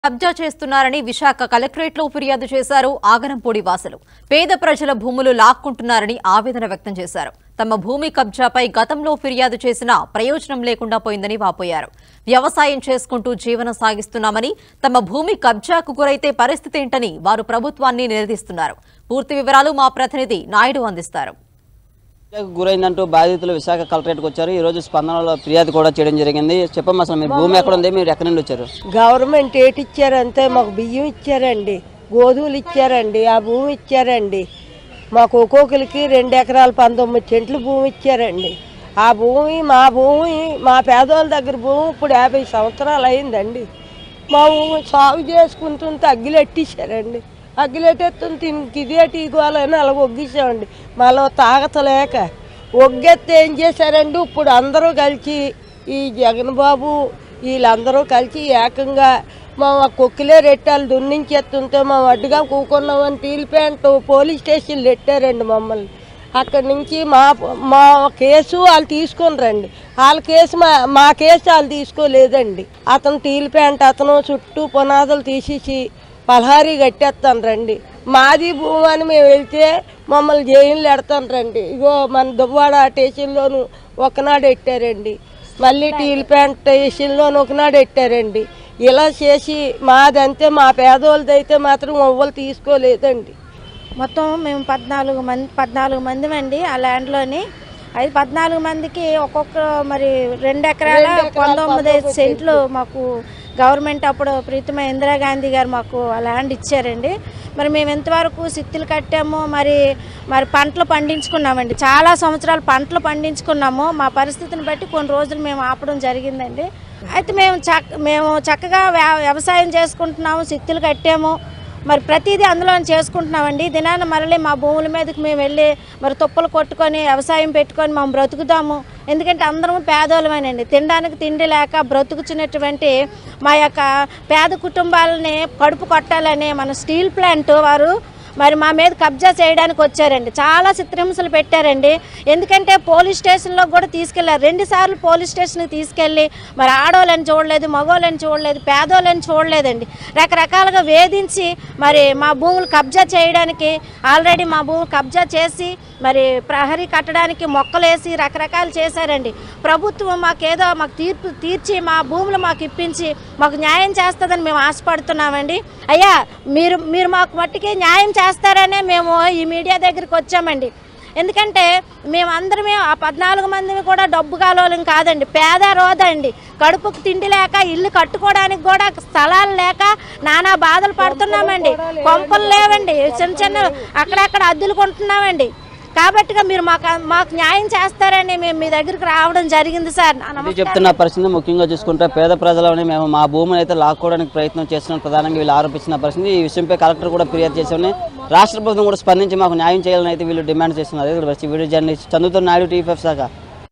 కబ్జా చేస్తున్నారని విశాఖ కలెక్టరేట్లో ఫిర్యాదు చేశారు ఆగనంపూడి వాసులు పేద ప్రజల భూములు లాక్కుంటున్నారని ఆవేదన వ్యక్తం చేశారు తమ భూమి కబ్జాపై గతంలో ఫిర్యాదు చేసినా ప్రయోజనం లేకుండా పోయిందని వాపోయారు వ్యవసాయం చేసుకుంటూ జీవనం సాగిస్తున్నామని తమ భూమి కబ్జాకు గురైతే పరిస్థితి ఏంటని వారు ప్రభుత్వాన్ని నిలదీస్తున్నారు పూర్తి వివరాలు మా ప్రతినిధి నాయుడు అందిస్తారు హత్యకు గురైందంటూ బాధితులు విశాఖ కలెక్టరేట్కి వచ్చారు ఈ రోజు స్పందనలో ఫిర్యాదు కూడా చేయడం జరిగింది చెప్పమ్మా అసలు మీ భూమి ఎక్కడ ఉంది మీరు ఎక్కడి నుండి వచ్చారు గవర్నమెంట్ ఏటి ఇచ్చారంటే మాకు బియ్యం ఇచ్చారండి గోధుమలు ఇచ్చారండి ఆ భూమి ఇచ్చారండి మాకు ఒక్కొక్కరికి రెండు ఎకరాల పంతొమ్మిది సెంట్లు భూమి ఇచ్చారండి ఆ భూమి మా భూమి మా పేదోళ్ళ దగ్గర భూమి ఇప్పుడు యాభై సంవత్సరాలు అయిందండి మా భూమి సాగు చేసుకుంటుంటే అగ్గిలెట్టేశారండి అగ్గిలెట్టేస్తుంటే ఇంక ఇదేటి ఇగోలని అలా ఒగ్గిసామండి మళ్ళీ తాగతలేక ఒగ్గెత్తి ఏం చేశారండి ఇప్పుడు అందరూ కలిసి ఈ జగన్ బాబు వీళ్ళందరూ కలిసి ఏకంగా మా కొక్కిలే రెట్టాలు దున్నించేస్తుంటే మా అడ్డుగా కూకున్నామని స్టీల్ ప్యాంట్ పోలీస్ స్టేషన్లు పెట్టారండి మమ్మల్ని అక్కడి నుంచి మా మా కేసు వాళ్ళు తీసుకొని రండి వాళ్ళ కేసు మా మా కేసు వాళ్ళు తీసుకోలేదండి అతను స్టీల్ ప్యాంట్ అతను చుట్టూ పునాదులు తీసేసి పలహారీ కట్టేస్తాను రండి మాది భూమి అని మేము వెళ్తే మమ్మల్ని జైలు పెడతాను రండి ఇగో మన దువ్వాడ స్టేషన్లోను ఒకనాడు పెట్టారండి మళ్ళీ టీల్ ప్యాంట్ స్టేషన్లోను ఒకనాడు పెట్టారండి ఇలా చేసి మాదంతే మా పేదోళ్ళది అయితే మాత్రం ఎవ్వరు తీసుకోలేదండి మొత్తం మేము పద్నాలుగు మంది పద్నాలుగు మంది అండి ఆ ల్యాండ్లోని అది పద్నాలుగు మందికి ఒక్కొక్క మరి రెండు ఎకరాల పంతొమ్మిది సెంట్లు మాకు గవర్నమెంట్ అప్పుడు ప్రీతమ ఇందిరాగాంధీ గారు మాకు ఆ ల్యాండ్ ఇచ్చారండి మరి మేము ఎంతవరకు సిత్తులు కట్టాము మరి మరి పంటలు పండించుకున్నామండి చాలా సంవత్సరాలు పంటలు పండించుకున్నాము మా పరిస్థితిని బట్టి కొన్ని రోజులు మేము ఆపడం జరిగిందండి అయితే మేము చక్ మేము చక్కగా వ్య- వ్యవసాయం చేసుకుంటున్నాము సిత్తులు కట్టాము మరి ప్రతిదీ అందులో చేసుకుంటున్నామండి దినాన మరలి మా భూముల మీదకి మేము వెళ్ళి మరి తుప్పలు కొట్టుకొని వ్యవసాయం పెట్టుకొని మేము బ్రతుకుతాము ఎందుకంటే అందరం పేదోళమేనండి తినడానికి తిండి లేక బ్రతుకుచున్నటువంటి మా యొక్క పేద కుటుంబాలని కడుపు కొట్టాలని మన స్టీల్ ప్లాంట్ వారు మరి మా మీద కబ్జా చేయడానికి వచ్చారండి చాలా చిత్రహింసలు పెట్టారండి ఎందుకంటే పోలీస్ స్టేషన్లో కూడా తీసుకెళ్లారు రెండు సార్లు పోలీస్ స్టేషన్కి తీసుకెళ్ళి మరి ఆడోళ్ళని చూడలేదు మగోళ్ళని చూడలేదు పేదోళ్ళని చూడలేదండి రకరకాలుగా వేధించి మరి మా భూములు కబ్జా చేయడానికి ఆల్రెడీ మా భూములు కబ్జా చేసి మరి ప్రహరీ కట్టడానికి మొక్కలేసి రకరకాలు చేశారండి ప్రభుత్వం మాకేదో మాకు తీర్పు తీర్చి మా భూములు మాకు ఇప్పించి మాకు న్యాయం చేస్తుందని మేము ఆశపడుతున్నామండి అయ్యా మీరు మీరు మాకు మట్టికి న్యాయం చేస్తారనే మేము ఈ మీడియా దగ్గరికి వచ్చామండి ఎందుకంటే మేమందరమే ఆ పద్నాలుగు మందిని కూడా డబ్బు కాలోలం కాదండి పేద రోదండి కడుపుకు తిండి లేక ఇల్లు కట్టుకోవడానికి కూడా స్థలాలు లేక నానా బాధలు పడుతున్నామండి కొంపలు లేవండి చిన్న చిన్న అక్కడక్కడ అద్దెలు కొంటున్నామండి కాబట్టిగా మీరు మాకు మాకు న్యాయం చేస్తారని మేము మీ దగ్గరికి రావడం జరిగింది సార్ నా ఇది నమస్కారం. చెప్తున్న పరిస్థితి ముఖ్యంగా చూసుకుంటే పేద ప్రజలని మేము మా భూమిని అయితే లాక్కోవడానికి ప్రయత్నం చేస్తున్నాం ప్రధానంగా వీళ్ళు ఆరోపిస్తున్న పరిస్థితి ఈ విషయంపై కలెక్టర్ కూడా ఫిర్యాదు చేసామని రాష్ట్ర ప్రభుత్వం కూడా స్పందించి మాకు న్యాయం చేయాలని అయితే వీళ్ళు డిమాండ్ చేస్తున్నారు ఇది వీడియో జర్నలిస్ట్ చందుతో నాయుడు టీఫ్ శాఖ